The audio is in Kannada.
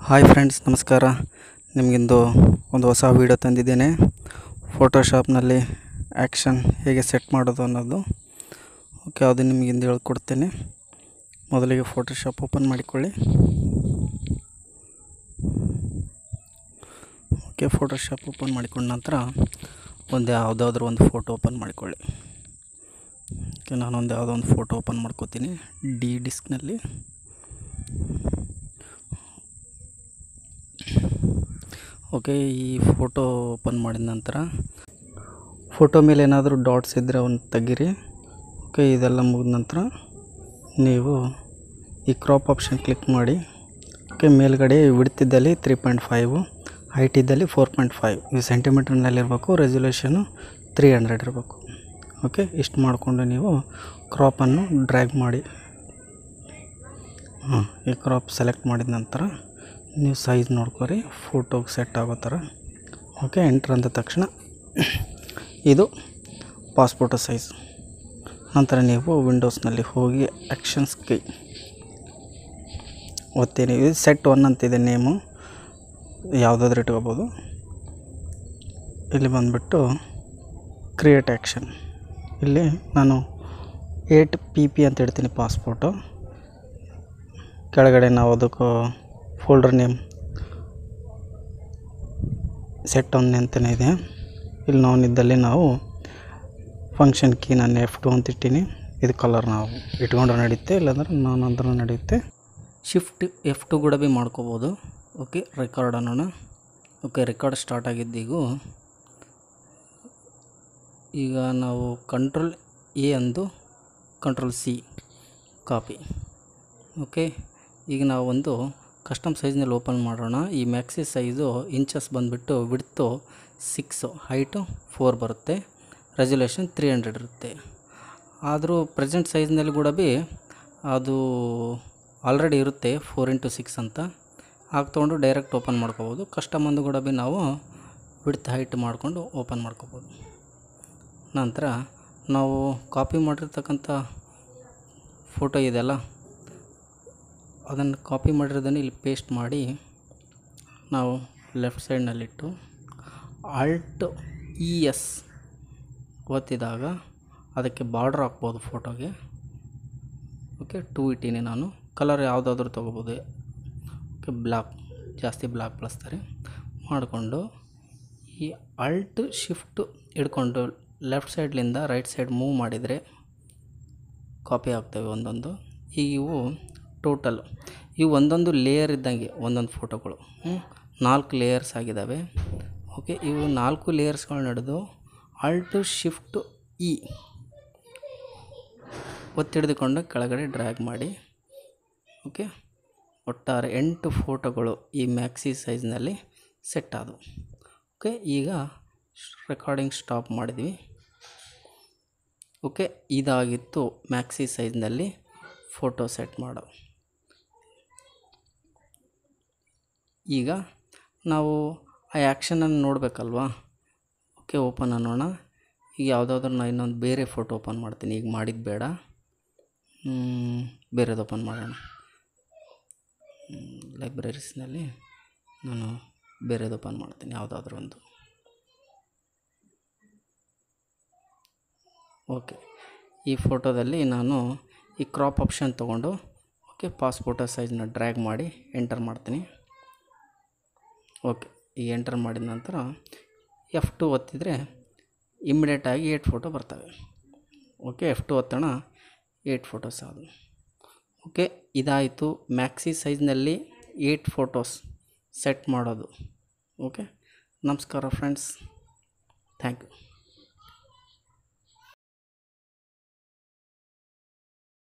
ಹಾಯ್ ಫ್ರೆಂಡ್ಸ್ ನಮಸ್ಕಾರ ನಿಮಗಿಂದು ಒಂದು ಹೊಸ ವೀಡಿಯೋ ತಂದಿದ್ದೇನೆ ಫೋಟೋಶಾಪ್ನಲ್ಲಿ ಆ್ಯಕ್ಷನ್ ಹೇಗೆ ಸೆಟ್ ಮಾಡೋದು ಅನ್ನೋದು ಓಕೆ ಅದು ನಿಮಗಿಂದು ಹೇಳ್ಕೊಡ್ತೇನೆ ಮೊದಲಿಗೆ ಫೋಟೋಶಾಪ್ ಓಪನ್ ಮಾಡಿಕೊಳ್ಳಿ ಓಕೆ ಫೋಟೋಶಾಪ್ ಓಪನ್ ಮಾಡಿಕೊಂಡ ನಂತರ ಒಂದು ಯಾವುದಾದ್ರೂ ಒಂದು ಫೋಟೋ ಓಪನ್ ಮಾಡಿಕೊಳ್ಳಿ ಓಕೆ ನಾನೊಂದು ಯಾವುದೋ ಒಂದು ಫೋಟೋ ಓಪನ್ ಮಾಡ್ಕೋತೀನಿ ಡಿ ಡಿಸ್ಕ್ನಲ್ಲಿ ಓಕೆ ಈ ಫೋಟೋ ಓಪನ್ ಮಾಡಿದ ನಂತರ ಫೋಟೋ ಮೇಲೆ ಏನಾದರೂ ಡಾಟ್ಸ್ ಇದ್ದರೆ ಅವನ್ನ ತೆಗೀರಿ ಓಕೆ ಇದೆಲ್ಲ ಮುಗಿದ ನಂತರ ನೀವು ಈ ಕ್ರಾಪ್ ಆಪ್ಷನ್ ಕ್ಲಿಕ್ ಮಾಡಿ ಓಕೆ ಮೇಲ್ಗಡೆ ವಿಡ್ತಿದ್ದಲ್ಲಿ ತ್ರೀ ಪಾಯಿಂಟ್ ಫೈವು ಹೈಟ್ ಇದ್ದಲ್ಲಿ ಫೋರ್ ಪಾಯಿಂಟ್ ಫೈವ್ ಇದು ಸೆಂಟಿಮೀಟ್ರ್ನಲ್ಲಿರಬೇಕು ರೆಸೊಲ್ಯೂಷನು ತ್ರೀ ಹಂಡ್ರೆಡ್ ಇರಬೇಕು ಓಕೆ ಇಷ್ಟು ಮಾಡಿಕೊಂಡು ನೀವು ಕ್ರಾಪನ್ನು ಡ್ರ್ಯಾಗ್ ಮಾಡಿ ಹಾಂ ಈ ಕ್ರಾಪ್ ಸೆಲೆಕ್ಟ್ ಮಾಡಿದ ನಂತರ ನೀವು ಸೈಜ್ ನೋಡ್ಕೊರಿ ಫೋಟೋಗೆ ಸೆಟ್ ಆಗೋ ಥರ ಓಕೆ ಎಂಟ್ರ್ ಅಂದ ತಕ್ಷಣ ಇದು ಪಾಸ್ಪೋರ್ಟೋ ಸೈಜ್ ನಂತರ ನೀವು ವಿಂಡೋಸ್ನಲ್ಲಿ ಹೋಗಿ ಆ್ಯಕ್ಷನ್ಸ್ ಕೈ ಒತ್ತೀನಿ ಇದು ಸೆಟ್ ಒನ್ ಅಂತಿದೆ ನೇಮು ಯಾವುದಾದ್ರೂ ಇಟ್ಕೋಬೋದು ಇಲ್ಲಿ ಬಂದುಬಿಟ್ಟು ಕ್ರಿಯೇಟ್ ಆ್ಯಕ್ಷನ್ ಇಲ್ಲಿ ನಾನು ಏಟ್ ಪಿ ಪಿ ಅಂತ ಇಡ್ತೀನಿ ಪಾಸ್ಪೋರ್ಟು ಕೆಳಗಡೆ ನಾವು ಅದಕ್ಕೆ ಫೋಲ್ಡರ್ ನೇಮ್ ಸೆಟ್ ಒನ್ ಅಂತಲೇ ಇದೆ ಇಲ್ಲಿ ನಾವು ಇದ್ದಲ್ಲಿ ನಾವು ಫಂಕ್ಷನ್ ಕೀ ನಾನು ಎಫ್ ಟು ಅಂತ ಇಟ್ಟೀನಿ ಇದು ಕಲರ್ ನಾವು ಇಟ್ಕೊಂಡ್ರೆ ನಡೆಯುತ್ತೆ ಇಲ್ಲಾಂದ್ರೆ ನಾನು ಅಂದ್ರೂ ನಡೆಯುತ್ತೆ ಶಿಫ್ಟ್ ಎಫ್ ಟು ಕೂಡ ಭೀ ಮಾಡ್ಕೋಬೋದು ಓಕೆ ರೆಕಾರ್ಡ್ ಅನ್ನೋಣ ಓಕೆ ರೆಕಾರ್ಡ್ ಸ್ಟಾರ್ಟ್ ಆಗಿದ್ದೀಗ ಈಗ ನಾವು ಕಂಟ್ರೋಲ್ ಎ ಅಂದು ಕಂಟ್ರೋಲ್ ಸಿ ಕಾಪಿ ಓಕೆ ಈಗ ನಾವು ಒಂದು ಕಸ್ಟಮ್ ಸೈಜ್ನಲ್ಲಿ ಓಪನ್ ಮಾಡೋಣ ಈ ಮ್ಯಾಕ್ಸಿ ಸೈಜು ಇಂಚಸ್ ಬಂದುಬಿಟ್ಟು ವಿಡ್ತು ಸಿಕ್ಸು ಹೈಟು ಫೋರ್ ಬರುತ್ತೆ ರೆಸೊಲ್ಯೂಷನ್ ತ್ರೀ ಹಂಡ್ರೆಡ್ ಇರುತ್ತೆ ಆದರೂ ಪ್ರೆಸೆಂಟ್ ಸೈಜ್ನಲ್ಲಿ ಕೂಡ ಭೀ ಅದು ಆಲ್ರೆಡಿ ಇರುತ್ತೆ ಫೋರ್ ಇಂಟು ಸಿಕ್ಸ್ ಅಂತ ಆಗ ತೊಗೊಂಡು ಡೈರೆಕ್ಟ್ ಓಪನ್ ಮಾಡ್ಕೋಬೋದು ಕಸ್ಟಮ್ ಅಂದು ಕೂಡ ಭೀ ನಾವು ವಿಡ್ತ್ ಹೈಟ್ ಮಾಡಿಕೊಂಡು ಓಪನ್ ಮಾಡ್ಕೋಬೋದು ನಂತರ ನಾವು ಕಾಪಿ ಮಾಡಿರ್ತಕ್ಕಂಥ ಫೋಟೋ ಇದೆಯಲ್ಲ ಅದನ್ನು ಕಾಪಿ ಮಾಡಿರೋದನ್ನು ಇಲ್ಲಿ ಪೇಸ್ಟ್ ಮಾಡಿ ನಾವು ಲೆಫ್ಟ್ ಸೈಡ್ನಲ್ಲಿಟ್ಟು ಆಲ್ಟ್ ಇ ಎಸ್ ಒತ್ತಿದಾಗ ಅದಕ್ಕೆ ಬಾರ್ಡ್ರ್ ಹಾಕ್ಬೋದು ಫೋಟೋಗೆ ಓಕೆ ಟೂ ಇಟ್ಟೀನಿ ನಾನು ಕಲರ್ ಯಾವುದಾದ್ರೂ ತೊಗೋಬೋದು ಓಕೆ ಬ್ಲ್ಯಾಕ್ ಜಾಸ್ತಿ ಬ್ಲ್ಯಾಕ್ ಬಳಸ್ತಾರೆ ಮಾಡಿಕೊಂಡು ಈ ಅಲ್ಟ್ ಶಿಫ್ಟ್ ಹಿಡ್ಕೊಂಡು ಲೆಫ್ಟ್ ಸೈಡ್ಲಿಂದ ರೈಟ್ ಸೈಡ್ ಮೂವ್ ಮಾಡಿದರೆ ಕಾಪಿ ಆಗ್ತವೆ ಒಂದೊಂದು ಈಗ ಇವು ಟೋಟಲ್ ಇವು ಒಂದೊಂದು ಲೇಯರ್ ಇದ್ದಂಗೆ ಒಂದೊಂದು ಫೋಟೋಗಳು ನಾಲ್ಕು ಲೇಯರ್ಸ್ ಆಗಿದ್ದಾವೆ ಓಕೆ ಇವು ನಾಲ್ಕು ಲೇಯರ್ಸ್ಗಳು ನಡೆದು ಆಲ್ಟು ಶಿಫ್ಟ್ ಇ ಒತ್ತಿಡಿದುಕೊಂಡು ಕೆಳಗಡೆ ಡ್ರ್ಯಾಗ್ ಮಾಡಿ ಓಕೆ ಒಟ್ಟಾರೆ ಎಂಟು ಫೋಟೋಗಳು ಈ ಮ್ಯಾಕ್ಸಿ ಸೈಜ್ನಲ್ಲಿ ಸೆಟ್ ಆದವು ಓಕೆ ಈಗ ರೆಕಾರ್ಡಿಂಗ್ ಸ್ಟಾಪ್ ಮಾಡಿದ್ವಿ ಓಕೆ ಇದಾಗಿತ್ತು ಮ್ಯಾಕ್ಸಿ ಸೈಜ್ನಲ್ಲಿ ಫೋಟೋ ಸೆಟ್ ಮಾಡೋ ಈಗ ನಾವು ಆ ಆ್ಯಕ್ಷನನ್ನು ನೋಡಬೇಕಲ್ವಾ ಓಕೆ ಓಪನ್ ಅನ್ನೋಣ ಈಗ ಯಾವುದಾದ್ರೂ ನಾನು ಇನ್ನೊಂದು ಬೇರೆ ಫೋಟೋ ಓಪನ್ ಮಾಡ್ತೀನಿ ಈಗ ಮಾಡಿದ್ದು ಬೇಡ ಬೇರೆದು ಓಪನ್ ಮಾಡೋಣ ಲೈಬ್ರರೀಸ್ನಲ್ಲಿ ನಾನು ಬೇರೆದು ಓಪನ್ ಮಾಡ್ತೀನಿ ಯಾವುದಾದ್ರೂ ಒಂದು ಓಕೆ ಈ ಫೋಟೋದಲ್ಲಿ ನಾನು ಈ ಕ್ರಾಪ್ ಆಪ್ಷನ್ ತೊಗೊಂಡು ಓಕೆ ಪಾಸ್ಪೋರ್ಟೋ ಸೈಜ್ನ ಡ್ರ್ಯಾಗ್ ಮಾಡಿ ಎಂಟರ್ ಮಾಡ್ತೀನಿ ಓಕೆ ಈ ಎಂಟರ್ ಮಾಡಿದ ನಂತರ ಎಫ್ ಟು ಒತ್ತಿದರೆ ಇಮ್ಮಿಡಿಯೇಟಾಗಿ ಏಟ್ ಫೋಟೋ ಬರ್ತವೆ ಓಕೆ ಎಫ್ ಟು ಒತ್ತೋಣ ಏಟ್ ಫೋಟೋಸ್ ಆದವು ಓಕೆ ಇದಾಯಿತು ಮ್ಯಾಕ್ಸಿ ಸೈಜ್ನಲ್ಲಿ ಏಟ್ ಫೋಟೋಸ್ ಸೆಟ್ ಮಾಡೋದು ಓಕೆ ನಮಸ್ಕಾರ ಫ್ರೆಂಡ್ಸ್ ಥ್ಯಾಂಕ್ ಯು